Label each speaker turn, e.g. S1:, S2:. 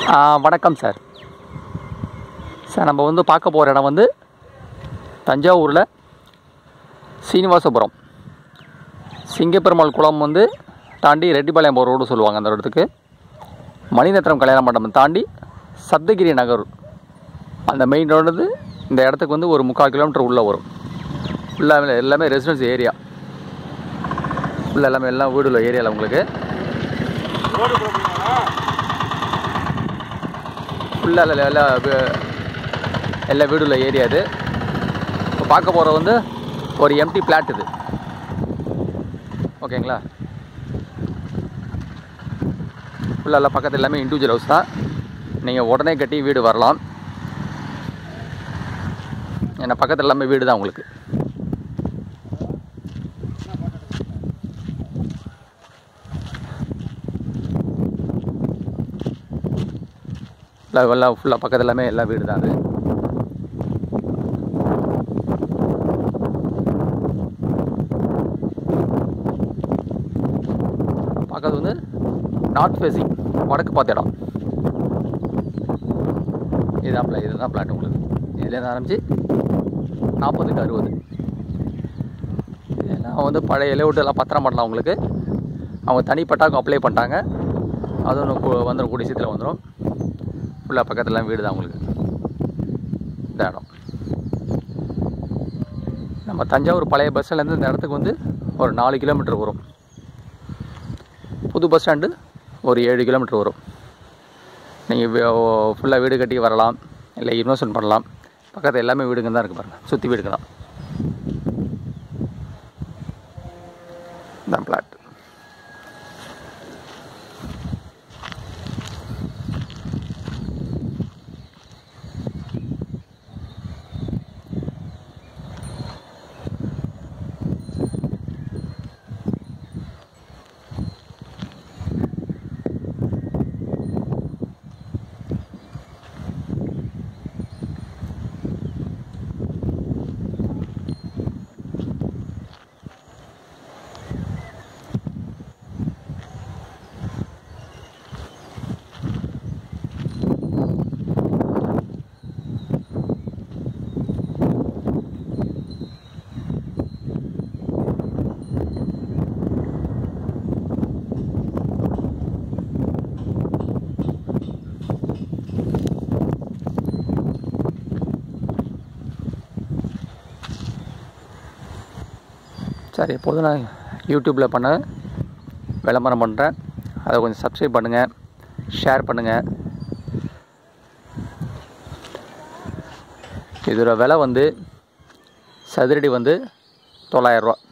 S1: ஆ, வணக்கம் sir sir நம்ம வந்து பார்க்க போகிற இடம் வந்து தஞ்சாவூரில் சீனிவாசபுரம் சிங்கப்பெருமாள் குளம் வந்து தாண்டி ரெட்டிப்பாளையம் போகிற ரோடு சொல்லுவாங்க அந்த இடத்துக்கு மணிநத்திரம் கல்யாண மண்டபம் தாண்டி சப்தகிரி நகர் அந்த மெயின் ரோடு வந்து இந்த இடத்துக்கு வந்து ஒரு முக்கால் கிலோமீட்டர் உள்ளே வரும் ஃபுல்லாக எல்லாமே ரெசிடென்ஸ் ஏரியா ஃபுல்லாக எல்லாமே எல்லாம் வீடு உள்ள ஏரியாவில் உங்களுக்கு
S2: ரோடு போடுறீங்களா
S1: ஃபுல்லாக எல்லா எல்லா வீ- எல்லா வீடு உள்ள ஏரியா இது இப்போ பார்க்க போகிற வந்து ஒரு எம்டி பிளாட் இது ஓகேங்களா ஃபுல்லாக எல்லாம் பக்கத்தில் எல்லாமே இண்டிவிஜுவல் ஹவுஸ் தான் நீங்கள் உடனே கட்டி வீடு வரலாம் ஏன்னா பக்கத்தில் எல்லாமே வீடு தான் உங்களுக்கு எல்லாம் எல்லாம் ஃபுல்லாக பக்கத்தில் எல்லாமே எல்லா வீடு தான் அது பார்க்கறது வந்து நார்த் ஃபேஸிங் வடக்கு பார்த்த இடம் இதுதான் பிளா இதுதான் பிளாட் உங்களுக்கு இதுலேருந்து ஆரம்பித்து நாற்பதுக்கு அறுபது இதெல்லாம் வந்து பழைய லேவுட் எல்லாம் பத்திரம் பண்ணலாம் உங்களுக்கு அவங்க தனிப்பட்டாக்கும் அப்ளை பண்ணிட்டாங்க அதுவும் இன்னும் கு- வந்துடும் கூடிய சீக்கிரம் வந்துடும் ஃபுல்லாக பக்கத்துலாம் வீடு தான் உங்களுக்கு இந்த இடம் நம்ம தஞ்சாவூர் பழைய பஸ் ஸ்டாண்ட்லேருந்து இந்த இடத்துக்கு வந்து ஒரு நாலு கிலோமீட்டர் வரும் புது பஸ் ஸ்டாண்டு ஒரு ஏழு கிலோமீட்டர் வரும் நீங்கள் ஃபுல்லாக வீடு கட்டி வரலாம் இல்லை இன்வெஸ்ட்மெண்ட் பண்ணலாம் பக்கத்தில் எல்லாமே வீடுங்க தான் இருக்குது பாருங்கள் சுற்றி வீடுங்க தான் தான் பிளாட் சரி எப்போதும் நான் யூடியூப்பில் பண்ண விளம்பரம் பண்ணுறேன் அதை கொஞ்சம் சப்ஸ்கிரைப் பண்ணுங்கள் ஷேர் பண்ணுங்கள் இதோட விலை வந்து சதுரடி வந்து தொள்ளாயிரரூவா